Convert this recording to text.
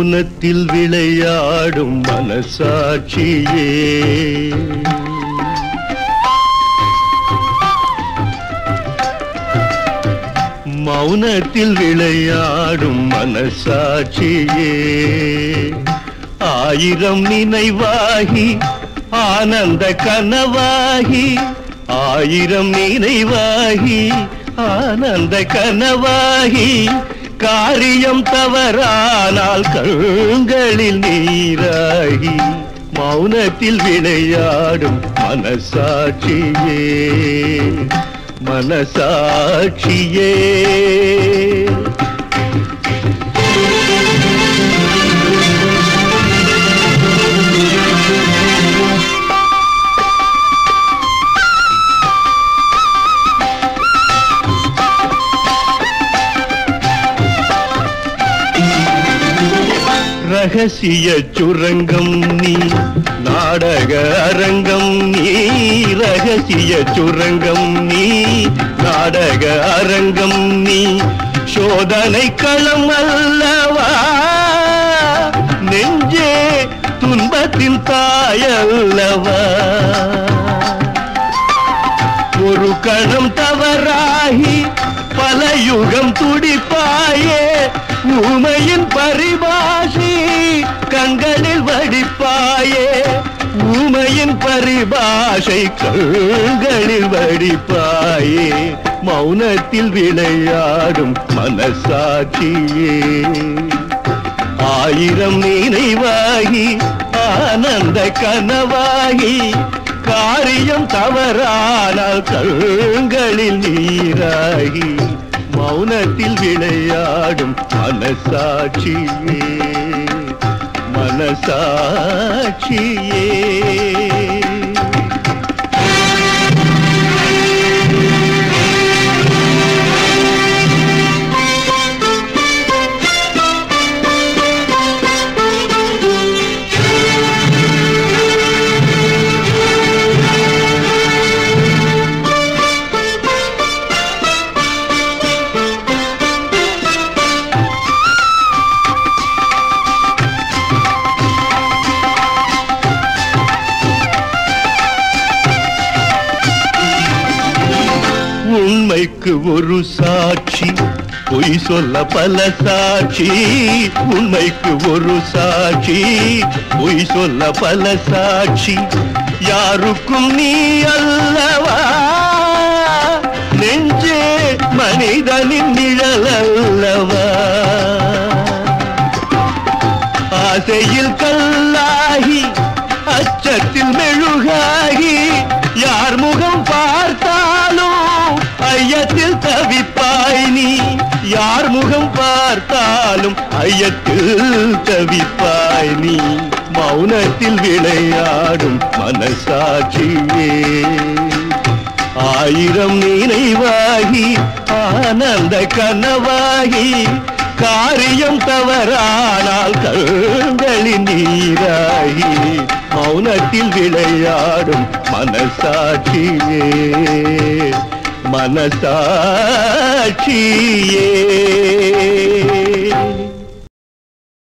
மௌனத்தில் விளையாடும் மனசாட்சியே மௌனத்தில் விளையாடும் மனசாட்சியே ஆயிரம் நினைவாகி ஆனந்த கனவாகி ஆயிரம் நினைவாகி ஆனந்த கனவாகி காரியம் தவறானால் கண்களில் நீராகி மௌனத்தில் விளையாடும் மனசாட்சியே மனசாட்சியே ரகசிய சுரங்கம் நீ நாடக அரங்கம் நீ ரகசிய சுரங்கம் நீ நாடக அரங்கம் நீ சோதனை களம் அல்லவா நெஞ்சே துன்பத்தின் தாயல்லவா ஒரு கணம் தவறாகி பல யுகம் துடிப்பாயே ஊமையின் பரிபாஷி கண்களில் வடிப்பாயே ஊமையின் பரிபாஷை கண்களில் வடிப்பாயே மௌனத்தில் விளையாடும் மனசாட்சியே ஆயிரம் நினைவாகி ஆனந்த கனவாகி காரியம் தவறானால் கண்களில் நீராகி மௌனத்தில் விளையாடும் மனசாட்சியே மனசாட்சியே உண்மைக்கு ஒரு சாட்சி பொய் சொல்ல பல சாட்சி உண்மைக்கு ஒரு சாட்சி பொய் சொல்ல பல சாட்சி யாருக்கும் நீ அல்லவா நெஞ்சே மனிதனின் நிழல் அல்லவா ஆசையில் கல்லாகி அச்சத்தில் மெழுகாகி யார் முகம் பார்த்தாலும் ஐயத்தில் தவிப்பாய் நீ யார் முகம் பார்த்தாலும் ஐயத்தில் தவிப்பாய் நீ மௌனத்தில் விளையாடும் மனசாட்சியே ஆயிரம் நினைவாகி ஆனந்த கனவாகி காரியம் தவறானால் கண்களின் நீராகி மௌனத்தில் விளையாடும் மனசாட்சியே மனசாட்சியே